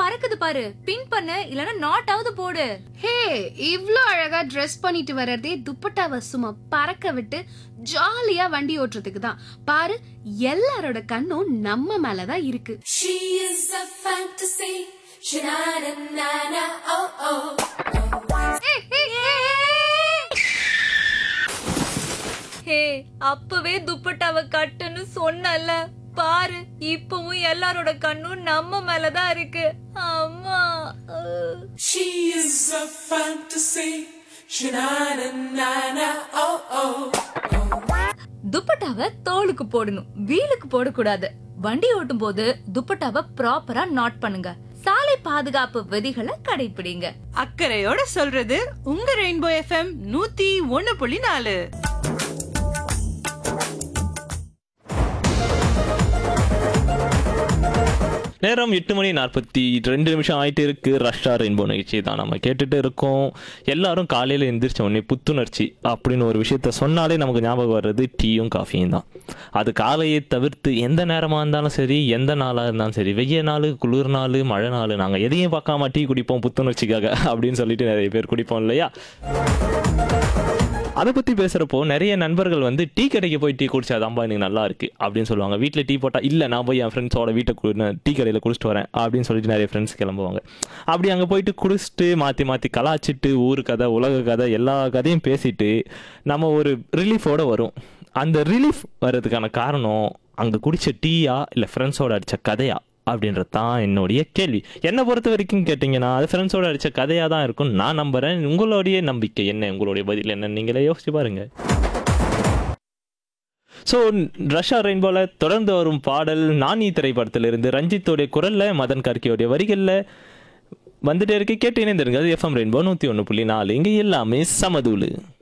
பறக்குது பாரு பின் பண்ணு இல்லனா நாட் ஆவது போடு ஹே இவ்ளோ அழகா ட்ரெஸ் பண்ணிட்டு வர்றதே துப்பட்டாவை சும்மா பறக்க விட்டு ஜாலியா வண்டி ஓட்டுறதுக்கு தான் பாரு எல்லாரோட கண்ணும் நம்ம மேலதான் இருக்கு She is a fantasy. Sha-na-na-na-na, oh oh. ஹே அப்பவே துப்பட்டாவை கட்டுன்னு சொன்னல பாரு இப்பவும் எல்லாரோட கண்ணும் நம்ம மேலதான் இருக்கு அம்மா அஹ். She is a fantasy. Sha-na-na-na-na, oh oh. துப்பட்டாவை தோலுக்கு போடணும் வீலுக்கு போடக்கூடாது வண்டி ஓட்டும் போது துப்பட்டாவை ப்ராப்பரா நாட் பண்ணுங்க சாலை பாதுகாப்பு விதிகளை கடைபிடிங்க அக்கறையோட சொல்றது உங்க ரெயின்போ எஃப்எம் நூத்தி ஒன்னு புள்ளி நாலு நேரம் எட்டு மணி நாற்பத்தி ரெண்டு நிமிஷம் ஆயிட்டு இருக்கு ரஷ்ஷா ரெயின்போ நிகழ்ச்சி தான் நம்ம கேட்டுட்டு இருக்கோம் எல்லாரும் காலையில் எந்திரிச்ச உடனே புத்துணர்ச்சி அப்படின்னு ஒரு விஷயத்த சொன்னாலே நமக்கு ஞாபகம் வர்றது டீயும் காஃபியும் தான் அது காலையை தவிர்த்து எந்த நேரமாக இருந்தாலும் சரி எந்த நாளாக இருந்தாலும் சரி வெய்ய நாள் குளிர் நாள் மழை நாள் நாங்கள் எதையும் பார்க்காம டீ குடிப்போம் புத்துணர்ச்சிக்காக அப்படின்னு சொல்லிட்டு நிறைய பேர் குடிப்போம் இல்லையா அதை பற்றி பேசுகிறப்போ நிறைய நண்பர்கள் வந்து டீ கடைக்கு போய் டீ குடிச்சாதான்பா எனக்கு நல்லா இருக்கு அப்படின்னு சொல்லுவாங்க வீட்டில் டீ போட்டால் இல்லை நான் போய் என் ஃப்ரெண்ட்ஸோட வீட்டை கு- நான் டீ கடையில் குடிச்சிட்டு வரேன் அப்படின்னு சொல்லிட்டு நிறைய ஃப்ரெண்ட்ஸ் கிளம்புவாங்க அப்படி அங்கே போயிட்டு குடிச்சிட்டு மாற்றி மாற்றி கலாச்சிட்டு ஊர் கதை உலக கதை எல்லா கதையும் பேசிட்டு நம்ம ஒரு ரிலீஃபோட வரும் அந்த ரிலீஃப் வர்றதுக்கான காரணம் அங்கே குடிச்ச டீயா இல்லை ஃப்ரெண்ட்ஸோட அடித்த கதையா அப்படின்றது தான் என்னுடைய கேள்வி என்னை பொறுத்த வரைக்கும் கேட்டிங்கன்னா அது ஃப்ரெண்ட்ஸோட அடித்த கதையாக தான் இருக்கும் நான் நம்புகிறேன் உங்களுடைய நம்பிக்கை என்ன உங்களுடைய பதில் என்ன நீங்களே யோசிச்சு பாருங்க ஸோ ரஷ்யா ரெயின்போல தொடர்ந்து வரும் பாடல் நானி திரைப்படத்திலிருந்து ரஞ்சித்தோடைய குரலில் மதன் கார்கியோடைய வரிகளில் வந்துட்டே இருக்கு கேட்டு இணைந்திருங்க எஃப்எம் ரெயின்போ நூற்றி ஒன்று புள்ளி நாலு இங்கே எல்லாமே சமதூளு